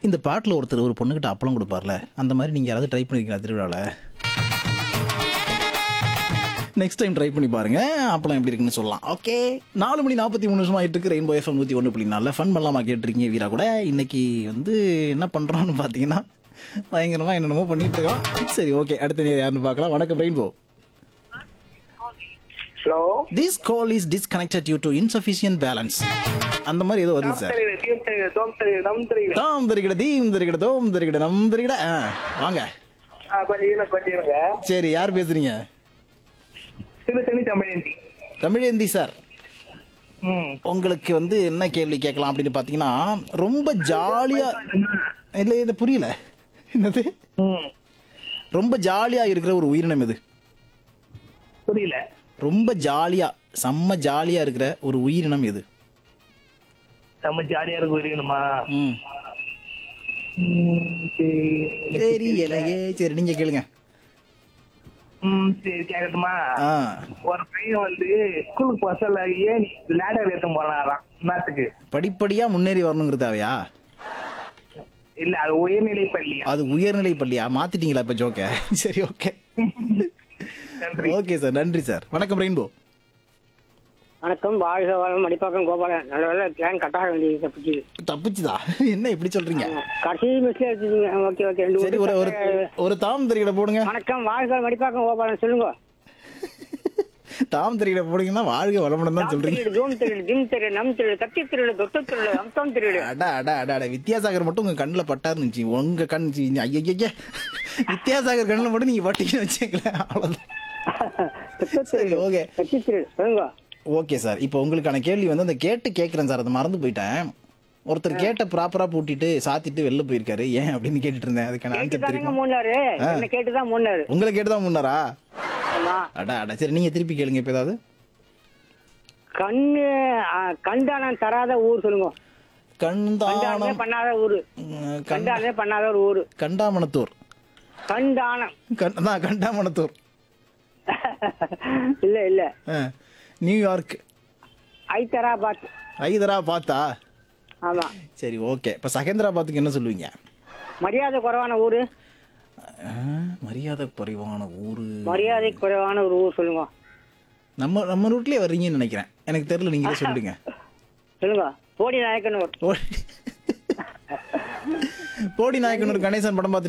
இந்த பாட்டில் ஒருத்தர் ஒரு பொண்ணுகிட்ட அப்பளம் கொடுப்பார்ல அந்த மாதிரி நீங்கள் யாராவது ட்ரை பண்ணிருக்கீங்களா திருவிழாவில் நெக்ஸ்ட் டைம் ட்ரை பண்ணி பாருங்க அப்பளம் எப்படி இருக்குன்னு சொல்லலாம் ஓகே நாலு மணி நாற்பத்தி மூணு நிமிஷம் ஆயிட்டு இருக்கு ரெயின்போ எஃப்எம் நூற்றி ஒன்று புள்ளி நாலில் ஃபன் பண்ணலாமா கேட்டிருக்கீங்க வீரா கூட இன்னைக்கு வந்து என்ன பண்ணுறோம்னு பார்த்தீங்கன்னா பயங்கரமாக என்னென்னமோ பண்ணிட்டு இருக்கோம் சரி ஓகே அடுத்த நேரம் யாருன்னு பார்க்கலாம் வணக்கம் Rainbow hello this call is disconnected due to insufficient balance அந்த மாதிரி ஏதோ வருது சார் தெரியுது தீம் தெரியுது தோம் தெரியுது நம் தெரியுது தாம் தெரிகிட தீம் தெரிகிட தோம் தெரிகிட நம் தெரிகிட ஆ வாங்க ஆ, கொஞ்சம் இருங்க கொஞ்சம் இருங்க சரி யார் பேசுறீங்க சிறு சிறு தமிழந்தி தமிழேந்தி சார் ம் உங்களுக்கு வந்து என்ன கேள்வி கேட்கலாம் அப்படின்னு பார்த்தீங்கன்னா ரொம்ப ஜாலியா இல்லை இது புரியல என்னது ம் ரொம்ப ஜாலியா இருக்கிற ஒரு உயிரினம் எது புரியல ரொம்ப ஜாலியா செம்ம ஜாலியா இருக்கிற ஒரு உயிரினம் எது நம்ம ஜாலியா இருக்கு இருக்கணுமா ம் ம், சரி தெரியலையே சரி நீங்க கேளுங்க ம் சரி கேட்கட்டுமா ஆ ஒரு பையன் வந்து ஸ்கூலுக்கு பசல ஏன் லேடர் ஏத்த போனாராம் நாட்டுக்கு படிப்படியா முன்னேறி வரணுங்கிறது தேவையா இல்ல அது உயர்நிலை பள்ளி அது உயர்நிலை பள்ளியா மாத்திட்டீங்களா இப்ப ஜோக்க சரி ஓகே நன்றி ஓகே சார் நன்றி சார் வணக்கம் ரெயின்போ வணக்கம் வாழ்க வளம் மடிப்பாக்கம் கோபாலன் நல்ல வேலை பிளான் கட்டாக வேண்டியது தப்பிச்சு தப்பிச்சுதா என்ன இப்படி சொல்றீங்க கடைசி மிஸ்ல எடுத்துட்டீங்க ஓகே ஓகே ரெண்டு சரி ஒரு ஒரு ஒரு தாம் தெரிகிட போடுங்க வணக்கம் வாழ்க மடிப்பாக்கம் கோபாலன் சொல்லுங்க தாம் தெரிகிட போடுங்கன்னா வாழ்க வளமுடன் தான் சொல்றீங்க திருடு தூம் திருடு திம் திருடு நம் திருடு கத்தி திருடு தொட்டு திருடு அம்சம் திருடு அடா அடா அடா அடா வித்யாசாகர் மட்டும் உங்க கண்ணுல பட்டாருன்னு இருந்துச்சு. உங்க கண் ஐயா வித்யாசாகர் கண்ணுல மட்டும் நீங்க பட்டீங்கன்னு வச்சுங்களேன் அவ்வளவுதான் தொட்டு சரி திருடு ஓகே கத்தி திருடு சொல்லுங்க ஓகே சார் இப்போ உங்களுக்கான கேள்வி வந்து அந்த கேட்டு கேட்குறேன் சார் அதை மறந்து போயிட்டேன் ஒருத்தர் கேட்ட ப்ராப்பரா பூட்டிட்டு சாத்திட்டு வெளில போயிருக்காரு ஏன் அப்படின்னு கேட்டுட்டு இருந்தேன் அதுக்கான ஆன்சர் கேட்டுதானுங்க தெரியும் மூணாரு என்ன கேட்டுதான் மூணாரு உங்களை கேட்டுதான் முன்னாரா ஆமா அடா அடா சரி நீங்க திருப்பி கேளுங்க இப்போ ஏதாவது கண்ணு ஆ, கண்தானம் தராத ஊர் சொல்லுங்க கண்டானமே கண்டானம் பண்ணாத ஊரு ம், கண்ட- கண்டானமே பண்ணாத ஒரு ஊரு கண்டாமணத்தூர் கண்டானம் கண்- அதான் கண்டாமணத்தூர் இல்ல இல்ல ஆ, நியூயார்க் ஐதராபாத் ஐதரா பார்த்தா ஆமா சரி ஓகே இப்போ சகேந்திராபாத்துக்கு என்ன சொல்லுவீங்க மரியாதை குறைவான ஊரு ஆ, மரியாதை குறைவான ஊரு மரியாதை குறைவான ஒரு ஊர் சொல்லுங்க நம்ம நம்ம ரூட்லயே வர்றீங்கன்னு நினைக்கிறேன் எனக்கு தெரியல நீங்களே சொல்லிடுங்க சொல்லுங்க போடி நாயக்கனூர் போடி- போடி நாயக்கனூர் கணேசன் படம் பார்த்து